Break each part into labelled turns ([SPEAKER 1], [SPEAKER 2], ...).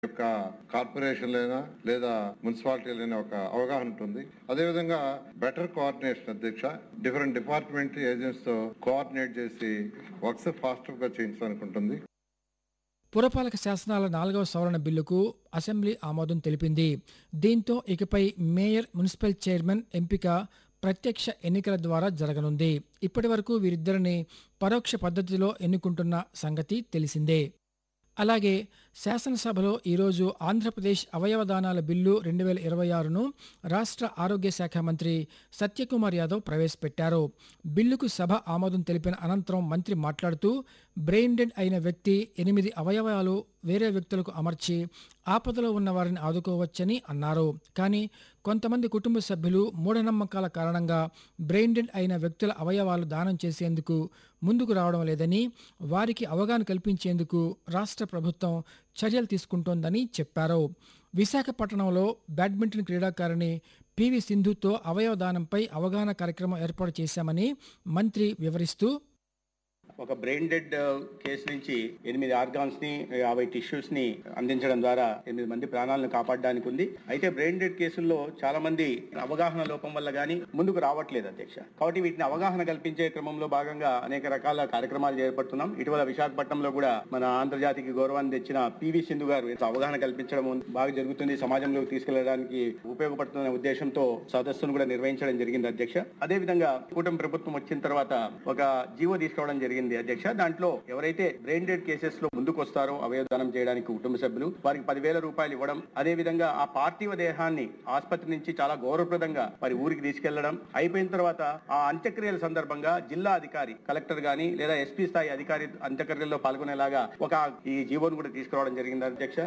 [SPEAKER 1] యొక్క కార్పొరేషన్లైనా లేదా మున్సిపాలిటీలైనా ఒక అవగాహన ఉంటుంది అదేవిధంగా బెటర్ కోఆర్డినేషన్ అధ్యక్ష డిఫరెంట్ డిపార్ట్మెంట్ ఏజెంట్స్ తో కోఆర్డినేట్ చేసి వర్క్స్ ఫాస్ట్ గా చేయించడానికి ఉంటుంది
[SPEAKER 2] పురపాలక శాసనాల నాలుగవ సవరణ బిల్లుకు అసెంబ్లీ ఆమోదం తెలిపింది దీంతో ఇకపై మేయర్ మున్సిపల్ చైర్మన్ ఎంపిక ప్రత్యక్ష ఎన్నికల ద్వారా జరగనుంది ఇప్పటి వరకు వీరిద్దరిని పరోక్ష పద్ధతిలో ఎన్నుకుంటున్న సంగతి తెలిసిందే అలాగే శాసనసభలో ఈరోజు ఆంధ్రప్రదేశ్ అవయవదానాల బిల్లు రెండు వేల ఇరవై ఆరును రాష్ట్ర ఆరోగ్య శాఖ మంత్రి సత్యకుమార్ యాదవ్ ప్రవేశపెట్టారు బిల్లుకు సభ ఆమోదం తెలిపిన అనంతరం మంత్రి మాట్లాడుతూ బ్రెయిన్ డెడ్ అయిన వ్యక్తి ఎనిమిది అవయవాలు వేరే వ్యక్తులకు అమర్చి ఆపదలో ఉన్న వారిని ఆదుకోవచ్చని అన్నారు కానీ కొంతమంది కుటుంబ సభ్యులు మూఢనమ్మకాల కారణంగా బ్రెయిన్ డెడ్ అయిన వ్యక్తుల అవయవాలు దానం చేసేందుకు ముందుకు రావడం లేదని వారికి అవగాహన కల్పించేందుకు రాష్ట్ర ప్రభుత్వం చర్యలు తీసుకుంటోందని చెప్పారు విశాఖపట్నంలో బ్యాడ్మింటన్ క్రీడాకారిణి పివి సింధుతో అవయవ దానంపై అవగాహన కార్యక్రమం ఏర్పాటు చేశామని మంత్రి వివరిస్తూ
[SPEAKER 3] ఒక బ్రెయిన్ డెడ్ కేసు నుంచి ఎనిమిది ఆర్గాన్స్ ని యాభై టిష్యూస్ ని అందించడం ద్వారా ఎనిమిది మంది ప్రాణాలను కాపాడడానికి ఉంది అయితే బ్రెయిన్ డెడ్ కేసుల్లో చాలా మంది అవగాహన లోపం వల్ల గానీ ముందుకు రావట్లేదు అధ్యక్ష కాబట్టి వీటిని అవగాహన కల్పించే క్రమంలో భాగంగా అనేక రకాల కార్యక్రమాలు చేపడుతున్నాం ఇటీవల విశాఖపట్నంలో కూడా మన ఆంధ్రజాతికి గౌరవాన్ని తెచ్చిన పివి సింధు గారు ఇంత అవగాహన కల్పించడం బాగా జరుగుతుంది సమాజంలోకి తీసుకెళ్లడానికి ఉపయోగపడుతున్న ఉద్దేశంతో సదస్సును కూడా నిర్వహించడం జరిగింది అధ్యక్ష అదే విధంగా కూటమి ప్రభుత్వం వచ్చిన తర్వాత ఒక జీవో తీసుకోవడం జరిగింది అధ్యక్ష దాంట్లో ఎవరైతే బ్రెయిన్ డెడ్ కేసెస్ లో ముందుకు వస్తారో అవయవదానం చేయడానికి కుటుంబ సభ్యులు వారికి పదివేల రూపాయలు ఇవ్వడం అదే విధంగా ఆ పార్థివ దేహాన్ని ఆసుపత్రి నుంచి చాలా గౌరవప్రదంగా మరి ఊరికి తీసుకెళ్లడం అయిపోయిన తర్వాత ఆ అంత్యక్రియల సందర్భంగా జిల్లా అధికారి కలెక్టర్ గాని లేదా ఎస్పీ స్థాయి అధికారి అంత్యక్రియల్లో పాల్గొనేలాగా ఒక ఈ జీవోను కూడా తీసుకురావడం జరిగింది అధ్యక్ష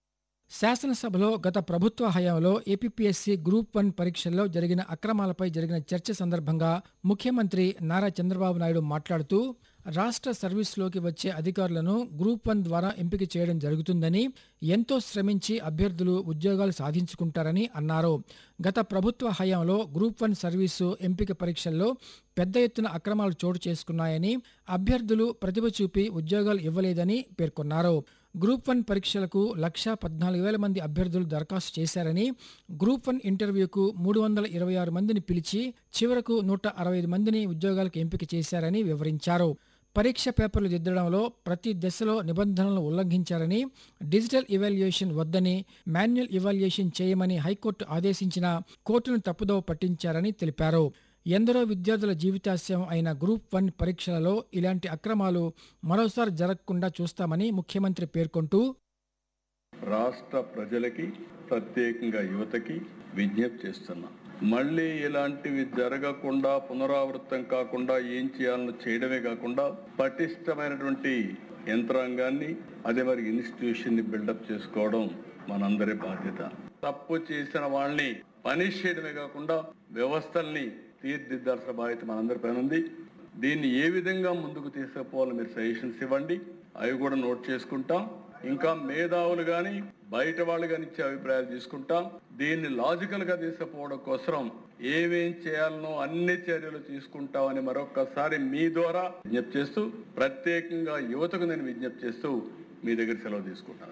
[SPEAKER 2] శాసనసభలో గత ప్రభుత్వ హయాంలో ఏపీపీఎస్సీ గ్రూప్ వన్ పరీక్షల్లో జరిగిన అక్రమాలపై జరిగిన చర్చ సందర్భంగా ముఖ్యమంత్రి నారా చంద్రబాబు నాయుడు మాట్లాడుతూ రాష్ట్ర సర్వీస్లోకి వచ్చే అధికారులను గ్రూప్ వన్ ద్వారా ఎంపిక చేయడం జరుగుతుందని ఎంతో శ్రమించి అభ్యర్థులు ఉద్యోగాలు సాధించుకుంటారని అన్నారు గత ప్రభుత్వ హయాంలో గ్రూప్ వన్ సర్వీసు ఎంపిక పరీక్షల్లో పెద్ద ఎత్తున అక్రమాలు చోటు చేసుకున్నాయని అభ్యర్థులు ప్రతిభ చూపి ఉద్యోగాలు ఇవ్వలేదని పేర్కొన్నారు గ్రూప్ వన్ పరీక్షలకు లక్షా పద్నాలుగు వేల మంది అభ్యర్థులు దరఖాస్తు చేశారని గ్రూప్ వన్ ఇంటర్వ్యూకు మూడు వందల ఇరవై ఆరు మందిని పిలిచి చివరకు నూట అరవై ఐదు మందిని ఉద్యోగాలకు ఎంపిక చేశారని వివరించారు పరీక్ష పేపర్లు దిద్దడంలో ప్రతి దశలో నిబంధనలను ఉల్లంఘించారని డిజిటల్ ఇవాల్యుయేషన్ వద్దని మాన్యువల్ ఇవాల్యుయేషన్ చేయమని హైకోర్టు ఆదేశించిన కోర్టును తప్పుదోవ పట్టించారని తెలిపారు ఎందరో విద్యార్థుల జీవితాశయం అయిన గ్రూప్ వన్ పరీక్షలలో ఇలాంటి అక్రమాలు మరోసారి జరగకుండా చూస్తామని ముఖ్యమంత్రి పేర్కొంటూ
[SPEAKER 4] రాష్ట్ర ప్రజలకి ప్రత్యేకంగా యువతకి విజ్ఞప్తి చేస్తున్నా మళ్ళీ ఇలాంటివి జరగకుండా పునరావృతం కాకుండా ఏం చేయాలో చేయడమే కాకుండా పటిష్టమైనటువంటి యంత్రాంగాన్ని అదే మరి ఇన్స్టిట్యూషన్ ని బిల్డప్ చేసుకోవడం మనందరి బాధ్యత తప్పు చేసిన వాళ్ళని పనిష్ చేయడమే కాకుండా వ్యవస్థల్ని తీర్చిదిద్దాల్సిన బాధ్యత మనందరి పైన ఉంది దీన్ని ఏ విధంగా ముందుకు తీసుకుపోవాలో మీరు సజెషన్స్ ఇవ్వండి అవి కూడా నోట్ చేసుకుంటాం ఇంకా మేధావులు గాని బయట వాళ్ళు కానీ ఇచ్చే అభిప్రాయాలు తీసుకుంటాం దీన్ని లాజికల్ గా తీసుకుపోవడం కోసం ఏమేం చేయాలనో అన్ని చర్యలు తీసుకుంటామని మరొకసారి మీ ద్వారా విజ్ఞప్తి చేస్తూ ప్రత్యేకంగా యువతకు నేను విజ్ఞప్తి చేస్తూ మీ దగ్గర సెలవు తీసుకుంటాను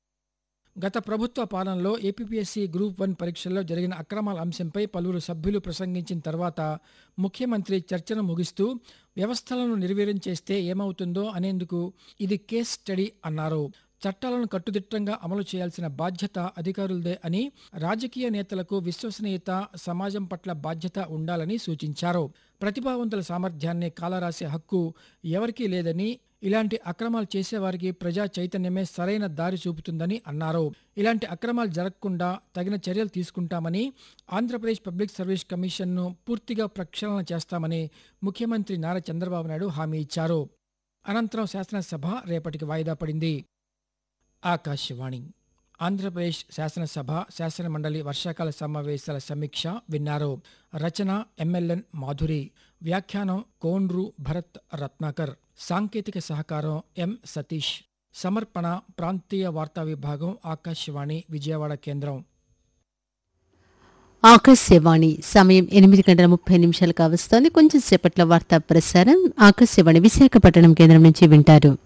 [SPEAKER 2] గత ప్రభుత్వ పాలనలో ఏపీపీఎస్సీ గ్రూప్ వన్ పరీక్షల్లో జరిగిన అక్రమాల అంశంపై పలువురు సభ్యులు ప్రసంగించిన తర్వాత ముఖ్యమంత్రి చర్చను ముగిస్తూ వ్యవస్థలను నిర్వీర్యం చేస్తే ఏమవుతుందో అనేందుకు ఇది కేస్ స్టడీ అన్నారు చట్టాలను కట్టుదిట్టంగా అమలు చేయాల్సిన బాధ్యత అధికారులదే అని రాజకీయ నేతలకు విశ్వసనీయత సమాజం పట్ల బాధ్యత ఉండాలని సూచించారు ప్రతిభావంతుల సామర్థ్యాన్ని కాలరాసే హక్కు ఎవరికీ లేదని ఇలాంటి అక్రమాలు చేసేవారికి ప్రజా చైతన్యమే సరైన దారి చూపుతుందని అన్నారు ఇలాంటి అక్రమాలు జరగకుండా తగిన చర్యలు తీసుకుంటామని ఆంధ్రప్రదేశ్ పబ్లిక్ సర్వీస్ కమిషన్ను పూర్తిగా ప్రక్షాళన చేస్తామని ముఖ్యమంత్రి నారా చంద్రబాబు నాయుడు హామీ ఇచ్చారు అనంతరం శాసనసభ రేపటికి వాయిదా పడింది ఆకాశవాణి ఆంధ్రప్రదేశ్ శాసనసభ శాసనమండలి వర్షాకాల సమావేశాల సమీక్ష విన్నారు రచన ఎమ్మెల్యన్ మాధురి వ్యాఖ్యానం కోండ్రు భరత్ రత్నాకర్ సాంకేతిక సహకారం ఎం సతీష్ సమర్పణ ప్రాంతీయ వార్తా విభాగం ఆకాశవాణి విజయవాడ కేంద్రం
[SPEAKER 5] ఆకాశవాణి సమయం ఎనిమిది గంటల ముప్పై నిమిషాలు కావస్తోంది కొంచెం సేపట్లో వార్తా ప్రసారం ఆకాశవాణి విశాఖపట్నం కేంద్రం నుంచి వింటారు